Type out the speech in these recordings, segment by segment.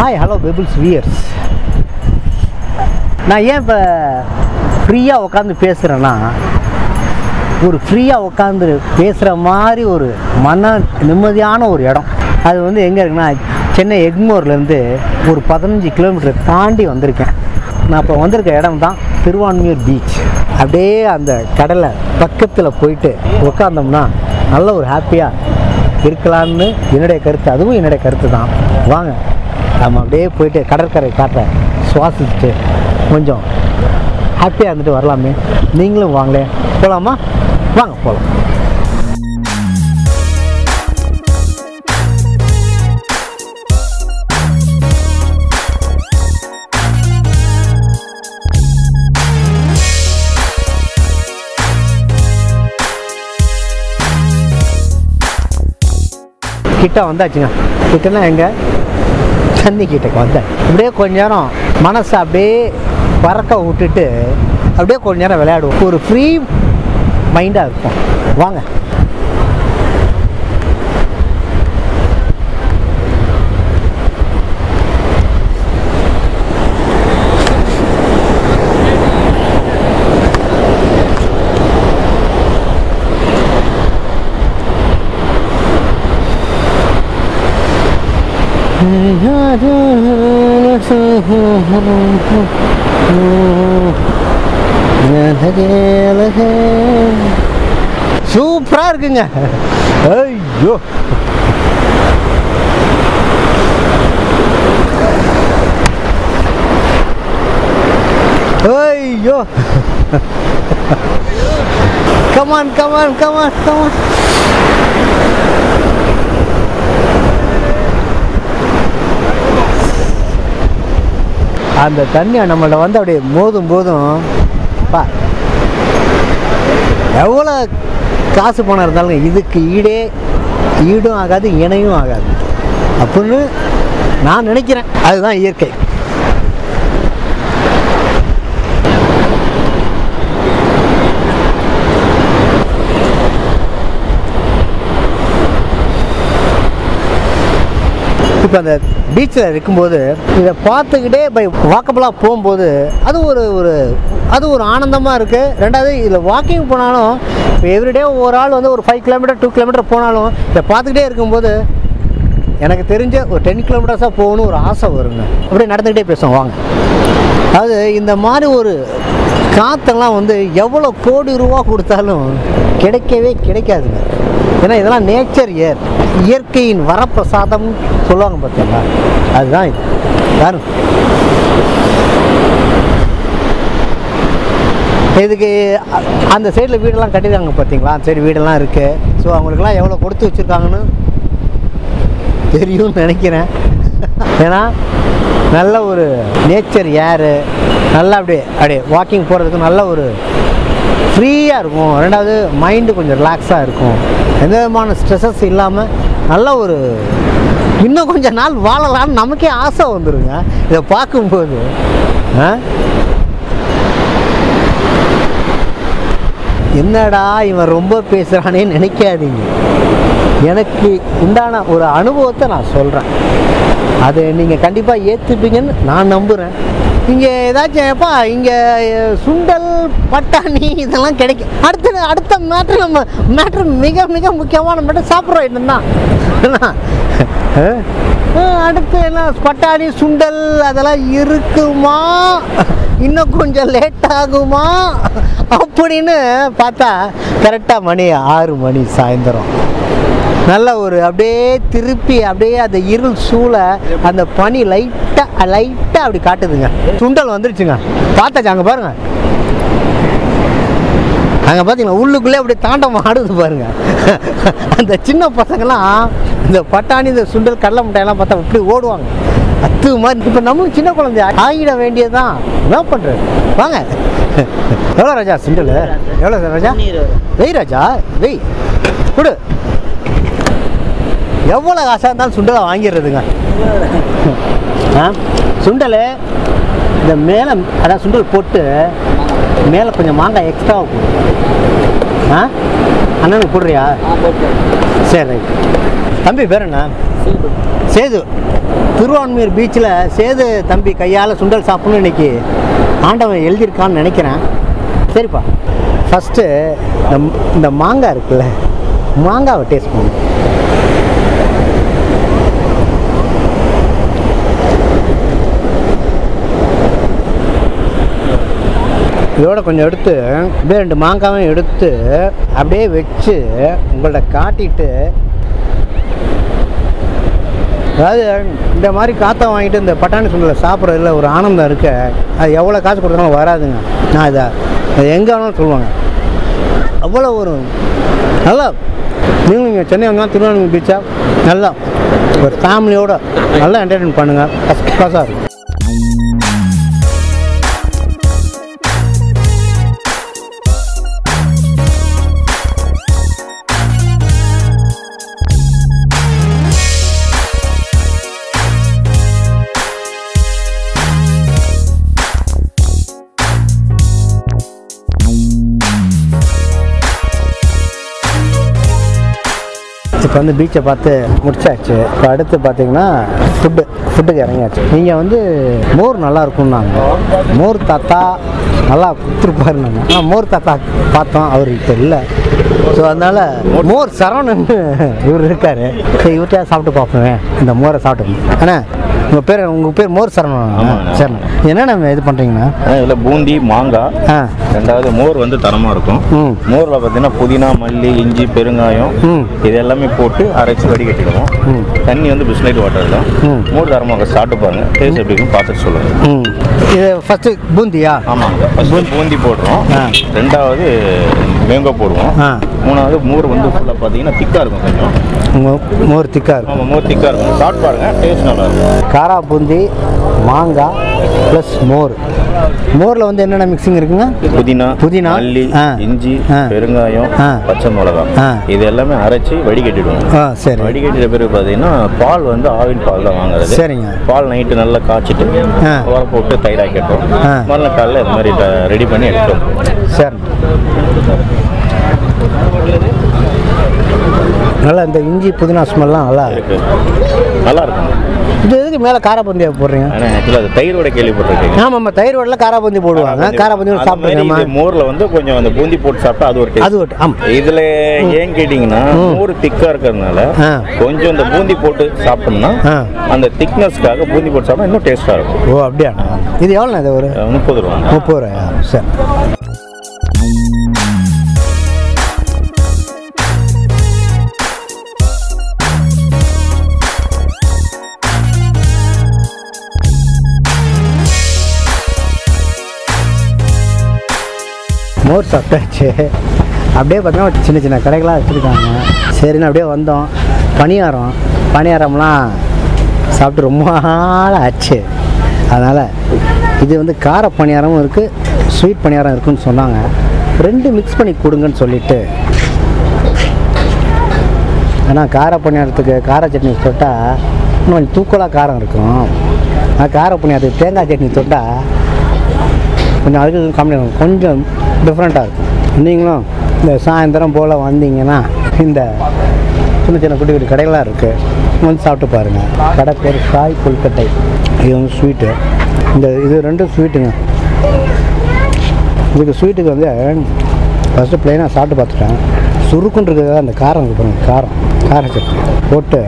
Hi hello peoples wears நான் ஏன் இப்போ ஃப்ரீயாக உட்காந்து பேசுகிறேன்னா ஒரு ஃப்ரீயாக உட்காந்து பேசுகிற மாதிரி ஒரு மன நிம்மதியான ஒரு இடம் அது வந்து எங்கே இருக்குன்னா சென்னை எக்மோர்லேருந்து ஒரு பதினஞ்சு கிலோமீட்டர் தாண்டி வந்திருக்கேன் நான் இப்போ வந்திருக்க இடம் தான் திருவான்மியூர் பீச் அப்படியே அந்த கடலை பக்கத்தில் போயிட்டு உட்காந்தோம்னா நல்ல ஒரு ஹாப்பியாக இருக்கலாம்னு என்னுடைய கருத்து அதுவும் என்னுடைய கருத்து தான் வாங்க நம்ம அப்படியே போயிட்டு கடற்கரை காற்றை சுவாசிச்சுட்டு கொஞ்சம் ஹாப்பியாக இருந்துட்டு வரலாமே நீங்களும் வாங்களேன் போகலாமா வாங்க போகலாம் கிட்ட வந்தாச்சுங்க கிட்டனா எங்க தண்ணி கிட்டக்கு வந்தேன் அப்படியே கொஞ்ச நேரம் மனசை அப்படியே பறக்க விட்டுட்டு அப்படியே கொஞ்ச நேரம் விளையாடுவோம் ஒரு ஃப்ரீ மைண்டாக இருக்கும் வாங்க சூப்பரா இருக்குங்க ஐயோ ஐயோ கமான் கமான் கமான் கமான் அந்த தண்ணி நம்மள்ட்ட வந்து அப்படியே மோதும் போதும் பா எவ்வளோ காசு பணம் இருந்தாலும் இதுக்கு ஈடே ஈடும் ஆகாது இணையும் ஆகாது அப்படின்னு நான் நினைக்கிறேன் அதுதான் இயற்கை இப்போ அந்த பீச்சில் இருக்கும்போது இதை பார்த்துக்கிட்டே பை வாக்கபுளாக போகும்போது அது ஒரு ஒரு அது ஒரு ஆனந்தமாக இருக்குது ரெண்டாவது இதில் வாக்கிங் போனாலும் இப்போ எவ்ரிடே ஒரு ஆள் வந்து ஒரு ஃபைவ் கிலோமீட்டர் டூ கிலோமீட்டர் போனாலும் இதை பார்த்துக்கிட்டே இருக்கும்போது எனக்கு தெரிஞ்ச ஒரு டென் கிலோமீட்டர்ஸாக போகணும் ஒரு ஆசை வருங்க அப்படியே நடந்துக்கிட்டே பேசுவோம் வாங்க அதாவது இந்த மாதிரி ஒரு காற்றெல்லாம் வந்து எவ்வளோ கோடி ரூபா கொடுத்தாலும் கிடைக்கவே கிடைக்காதுங்க ஏன்னா இதெல்லாம் நேச்சர் ஏர் இயற்கையின் வரப்பிரசாதம் சொல்லுவாங்க பார்த்தீங்களா அதுதான் இது பாருங்க இதுக்கு அ- அந்த சைடில் வீடெல்லாம் கட்டிருக்காங்க பார்த்தீங்களா அந்த சைடு வீடெல்லாம் இருக்குது ஸோ அவங்களுக்குலாம் எவ்வளோ கொடுத்து வச்சுருக்காங்கன்னு தெரியும்னு நினைக்கிறேன் ஏன்னா நல்ல ஒரு நேச்சர் ஏரு நல்லா அப்படியே அப்படியே வாக்கிங் போகிறதுக்கு நல்ல ஒரு ஃப்ரீயாக இருக்கும் ரெண்டாவது மைண்டு கொஞ்சம் ரிலாக்ஸாக இருக்கும் எந்த விதமான ஸ்ட்ரெஸ்ஸஸ் இல்லாமல் நல்ல ஒரு இன்னும் கொஞ்ச நாள் வாழலாம்னு நமக்கே ஆசை வந்துருங்க இதை பார்க்கும்போது ஆ என்னடா இவன் ரொம்ப பேசுகிறானே நினைக்காதீங்க எனக்கு உண்டான ஒரு அனுபவத்தை நான் சொல்கிறேன் அது நீங்கள் கண்டிப்பாக ஏற்றுப்பீங்கன்னு நான் நம்புகிறேன் இங்கே ஏதாச்சும் எப்பா இங்கே சுண்டல் பட்டாணி இதெல்லாம் கிடைக்கும் அடுத்த அடுத்த மேட்ரு நம்ம மேட்ரு மிக மிக முக்கியமான மேட்ரு சாப்பிட்றோம் என்னன்னா என்ன? அஹ், அஹ், அடுத்து என்ன பட்டாணி சுண்டல் அதெல்லாம் இருக்குமா இன்னும் கொஞ்சம் லேட் ஆகுமா அப்படின்னு பார்த்தா கரெக்டாக மணி ஆறு மணி சாயந்தரம் நல்ல ஒரு அப்படியே திருப்பி அப்படியே அந்த இருள் சூழ அந்த பனி லைட்டாக லைட்டாக அப்படி காட்டுதுங்க சுண்டல் வந்துருச்சுங்க பார்த்தாச்சு அங்கே பாருங்க அங்கே பார்த்தீங்களா உள்ளுக்குள்ளே அப்படியே தாண்டம் ஆடுது பாருங்க அந்த சின்ன பசங்களாம் இந்த பட்டாணி இந்த சுண்டல் கடலை மிட்டாயெல்லாம் பார்த்தா அப்படி ஓடுவாங்க அத்து மாதிரி இப்போ நம்மளும் சின்ன குழந்தை ஆகிட வேண்டியதுதான் என்ன பண்ணுறது வாங்க எவ்வளோ ராஜா சுண்டல் எவ்வளோ ராஜா வெய் ராஜா வெய் கொடு எவ்வளோ காசாக இருந்தாலும் சுண்டலை வாங்கிடுறதுங்க ஆ சுண்டல் இந்த மேலே அதான் சுண்டல் போட்டு மேலே கொஞ்சம் மாங்காய் எக்ஸ்ட்ராவாக போடும் ஆ அண்ணனுக்கு போடுறியா சரி ரைட் தம்பி பேர் என்ன சேது திருவான்மையூர் பீச்சில் சேது தம்பி கையால் சுண்டல் சாப்பிடணும் இன்னைக்கு ஆண்டவன் எழுதியிருக்கான்னு நினைக்கிறேன் சரிப்பா ஃபஸ்ட்டு இந்த இந்த மாங்காய் இருக்குல்ல மாங்காவை டேஸ்ட் பண்ணு இதோட கொஞ்சம் எடுத்து அப்படியே ரெண்டு மாங்காயும் எடுத்து அப்படியே வச்சு உங்கள்ட்ட காட்டிட்டு அதாவது இந்த மாதிரி காற்றை வாங்கிட்டு இந்த பட்டாணி சுண்டலை சாப்பிட்றதுல ஒரு ஆனந்தம் இருக்கு அது எவ்வளோ காசு கொடுத்தாலும் வராதுங்க நான் இதை அது எங்கே வேணாலும் சொல்லுவாங்க அவ்வளோ ஒரு நல்லா நீங்களும் இங்கே சென்னை வந்தால் திருவண்ணாமலை பீச்சா நல்லா ஒரு ஃபேமிலியோட நல்லா என்டர்டைன் பண்ணுங்கள் ஃபஸ்ட் கிளாஸாக இருக்கும் இப்போ வந்து பீச்சை பார்த்து முடிச்சாச்சு இப்போ அடுத்து பார்த்தீங்கன்னா ஃபுட்டு ஃபுட்டுக்கு இறங்கியாச்சு நீங்கள் வந்து மோர் நல்லா இருக்கும்னாங்க மோர் தாத்தா நல்லா கொடுத்துருப்பாருனாங்க ஆனால் மோர் தாத்தா பார்த்தோம் அவர் இப்போ இல்லை ஸோ அதனால் மோர் சரவணன் இவர் இருக்கார் சரி இவர்கிட்ட சாப்பிட்டு பார்ப்போமே இந்த மோரை சாப்பிட்டு அண்ணா உங்கள் பேர் உங்கள் பேர் மோர் சரவணன் ஆமாங்க. சரிண்ணா என்னென்ன இது பண்ணுறீங்கண்ணா இதில் பூந்தி மாங்காய் ஆ ரெண்டாவது மோர் வந்து தரமாக இருக்கும் ம் மோரில் பார்த்தீங்கன்னா புதினா மல்லி இஞ்சி பெருங்காயம் ம் இது எல்லாமே போட்டு அரைச்சி வடிகட்டிடுவோம் ம். தண்ணி வந்து பிஸ்லைட் வாட்டர் தான் ம். மோர் தரமாக சாப்பிட்டு பாருங்க டேஸ்ட் எப்படி இருக்குன்னு பார்த்துட்டு சொல்லுங்கள் ம் இது ஃபஸ்ட்டு பூந்தியா ஆமாங்க ஃபஸ்ட்டு பூந்தி போடுறோம் ஆ. ரெண்டாவது மேங்கோ போடுவோம் ஆ மூணாவது மோர் வந்து ஃபுல்லாக பார்த்தீங்கன்னா திக்காக இருக்கும் கொஞ்சம் மோ- மோர் திக்காக இருக்கும் ஆமாம் மோர் திக்காக இருக்கும் சாப்பிட்டு பாருங்க டேஸ்ட் நல்லா இருக்கும் காரா பூந்தி மாங்காய் ப்ளஸ் மோர் மோரில் வந்து என்னென்ன மிக்சிங் இருக்குங்க புதினா புதினா, மல்லி ஆ. இஞ்சி ஆ. பெருங்காயம் ஆ. பச்சை மிளகாய் ஆ. இது எல்லாமே அரைச்சி வடிகட்டிடுவோம் ஆ சரி வடிகட்டின பிறகு பார்த்தீங்கன்னா பால் வந்து ஆவின் பால் தான் வாங்குறது சரிங்க பால் நைட்டு நல்லா காய்ச்சிட்டு ஆ. உர போட்டு தயிராக்கிட்டோம் ஆ. மறுநாள் காலையில் இது மாதிரி ரெடி பண்ணி எடுத்தோம் சரி நல்லா இந்த இஞ்சி புதினா ஸ்மெல்லாம் நல்லா இருக்கு நல்லா இருக்கும் இது எதுக்கு மேலே காராபந்தியா போடுறீங்க ஆனால் ஆக்சுவலாக அது தயிரோட கேள்விப்பட்டிருக்கீங்க ஆமாம் ஆமாம் தயிர் வடல காராபந்தி போடுவாங்க காராபந்தி அது மாதிரி சாப்பிடுங்கம்மா இது மோர்ல வந்து கொஞ்சம் அந்த பூந்தி போட்டு சாப்பிட்டா அது ஒரு அது டேஸ்ட் ஒரு ஆமாம் இதுல ஏன் கேட்டிங்கன்னா மோர் திக்கா இருக்கிறதுனால ஆ. கொஞ்சம் இந்த பூந்தி போட்டு சாப்பிட்டோம்னா ஆ. அந்த திக்னஸ்க்காக பூந்தி போட்டு சாப்பிட்டா இன்னும் டேஸ்டா இருக்கும் ஓ அப்படியா இது எவ்வளோண்ணா இது ஒரு அஹ் முப்பது ரூபா முப்பது ரூபாயா சரி மோர் சாப்பிட்டாச்சு அப்படியே பார்த்தீங்கன்னா சின்ன சின்ன கடைகளாக வச்சுருக்காங்க சரின்னு அப்படியே வந்தோம் பணியாரம் பணியாரம்லாம் சாப்பிட்டு ரொம்ப நாள் ஆச்சு அதனால் இது வந்து கார பணியாரமும் இருக்குது ஸ்வீட் பணியாரம் இருக்குன்னு சொன்னாங்க ரெண்டு மிக்ஸ் பண்ணி கொடுங்கன்னு சொல்லிட்டு ஏன்னா கார பணியாரத்துக்கு கார சட்னி தொட்டால் இன்னும் கொஞ்சம் தூக்கலாக காரம் இருக்கும் ஆனால் கார பணியாரத்துக்கு தேங்காய் சட்னி தொட்டால் கொஞ்சம் அதுக்கு இதுக்கும் கம்மியாக இருக்கும் கொஞ்சம் டிஃப்ரெண்ட்டாக இருக்கும் நீங்களும் இந்த சாயந்தரம் போல் வந்தீங்கன்னா இந்த சின்ன சின்ன குட்டி குட்டி கடைகளாக இருக்குது வந்து சாப்பிட்டு பாருங்கள் கடை பேர் சாய் கொல்கட்டை இது வந்து ஸ்வீட்டு இந்த இது ரெண்டும் ஸ்வீட்டுங்க இதுக்கு ஸ்வீட்டுக்கு வந்து ஃபஸ்ட்டு ப்ளைனாக சாப்பிட்டு பார்த்துட்டேன் சுருக்குன்னு இருக்கிறதா அந்த காரம் இருக்கு பாருங்க காரம் கார சட்னி போட்டு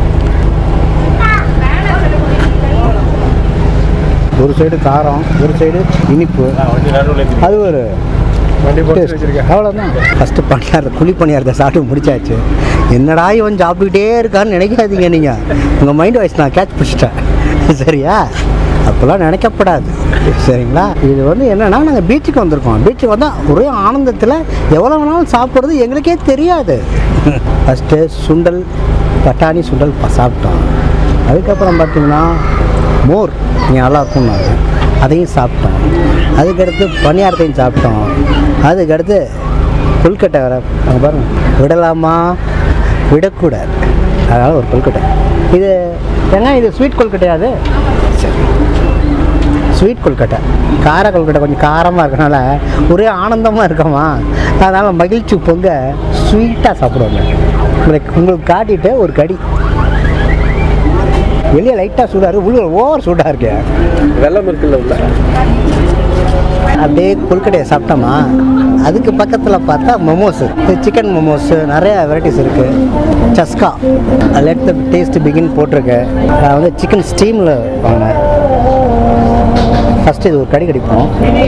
ஒரு சைடு காரம் ஒரு சைடு இனிப்பு அது ஒரு அவ்வளோதான் ஃபஸ்ட்டு பண்ணார் குழி பணியாரத்தை சாப்பிட்டு முடிச்சாச்சு என்னடா இவன் சாப்பிட்டுக்கிட்டே இருக்கான்னு நினைக்காதீங்க நீங்கள் உங்கள் மைண்ட் வாய்ஸ் நான் கேட்ச் பிடிச்சிட்டேன் சரியா அப்போல்லாம் நினைக்கப்படாது சரிங்களா இது வந்து என்னன்னா நாங்கள் பீச்சுக்கு வந்திருக்கோம் பீச்சுக்கு வந்தால் ஒரே ஆனந்தத்தில் எவ்வளோ வேணாலும் சாப்பிட்றது எங்களுக்கே தெரியாது ஃபஸ்ட்டு சுண்டல் பட்டாணி சுண்டல் ப- சாப்பிட்டோம் அதுக்கப்புறம் பார்த்தீங்கன்னா மோர் இங்கே நல்லா இருக்கும்னாங்க அதையும் சாப்பிட்டோம் அதுக்கடுத்து பணியாரத்தையும் சாப்பிட்டோம் அதுக்கடுத்து கொல்கட்டை வர அங்கே பாருங்க விடலாமா விடக்கூடாது அதனால் ஒரு கொல்கட்டை இது ஏங்க இது ஸ்வீட் கொல்கட்டையா அது சரி ஸ்வீட் கொல்கட்டை கார கொல்கட்டை கொஞ்சம் காரமாக இருக்கனால ஒரே ஆனந்தமாக இருக்கமா அதனால் மகிழ்ச்சி பொங்க ஸ்வீட்டாக சாப்பிடுவாங்க உங்களுக்கு உங்களுக்கு காட்டிட்டு ஒரு கடி வெளியே லைட்டாக சூடாக இருக்கு உள்ள ஓவர் சூடாக இருக்கு வெள்ளம் இருக்குல்ல உள்ள அப்படியே கொல்கட்டையை சாப்பிட்டோமா அதுக்கு பக்கத்தில் பார்த்தா மோமோஸ் சிக்கன் மோமோஸ் நிறைய வெரைட்டிஸ் இருக்குது Chaska let the taste begin போட்டிருக்கேன் நான் வந்து சிக்கன் ஸ்டீமில் வாங்கினேன் ஃபஸ்ட்டு இது ஒரு கடி கடிப்போம்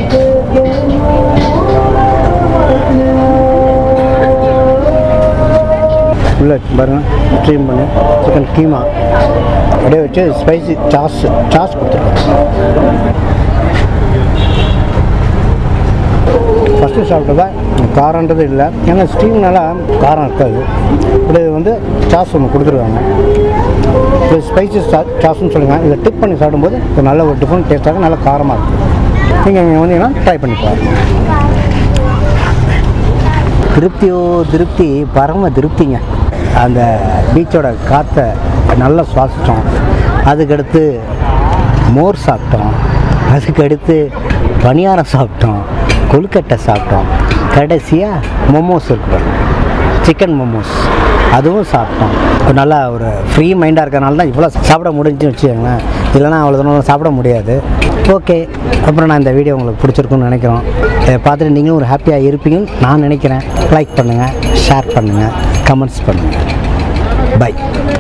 உள்ள பாருங்க ஸ்ட்ரீம் பண்ணி சிக்கன் கீமா அப்படியே வச்சு ஸ்பைசி சாஸ் சாஸ் கொடுத்துருக்கேன் ஃபஸ்ட்டு சாப்பிட்டதா காரன்றது இல்லை ஏன்னா ஸ்டீம்னால காரம் இருக்காது இப்படி வந்து சாஸ் ஒன்று கொடுத்துருக்காங்க இது ஸ்பைசி சா சாஸ்னு சொல்லுங்க இதை டிப் பண்ணி சாப்பிடும்போது இது நல்ல ஒரு டிஃப்ரெண்ட் டேஸ்ட்டாக நல்ல காரமாக இருக்கும் நீங்கள் இங்கே வந்தீங்கன்னா ட்ரை பண்ணி பாருங்க திருப்தியோ திருப்தி பரம திருப்திங்க அந்த பீச்சோட காற்றை நல்லா சுவாசித்தோம் அதுக்கடுத்து மோர் சாப்பிட்டோம் அதுக்கடுத்து பணியாரம் சாப்பிட்டோம் கொழுக்கட்டை சாப்பிட்டோம் கடைசியாக மோமோஸ் இருக்கு சிக்கன் மோமோஸ் அதுவும் சாப்பிட்டோம் ஒரு நல்லா ஒரு ஃப்ரீ மைண்டாக இருக்கறனால தான் இவ்வளோ சாப்பிட முடிஞ்சுன்னு வச்சுக்கோங்களேன் இல்லைனா அவ்வளோ தூரம் சாப்பிட முடியாது ஓகே அப்புறம் நான் இந்த வீடியோ உங்களுக்கு பிடிச்சிருக்குன்னு நினைக்கிறோம் இதை பார்த்துட்டு நீங்களும் ஒரு ஹாப்பியாக இருப்பீங்கன்னு நான் நினைக்கிறேன் லைக் பண்ணுங்கள் ஷேர் பண்ணுங்கள் கமெண்ட்ஸ் பண்ணுங்கள் பை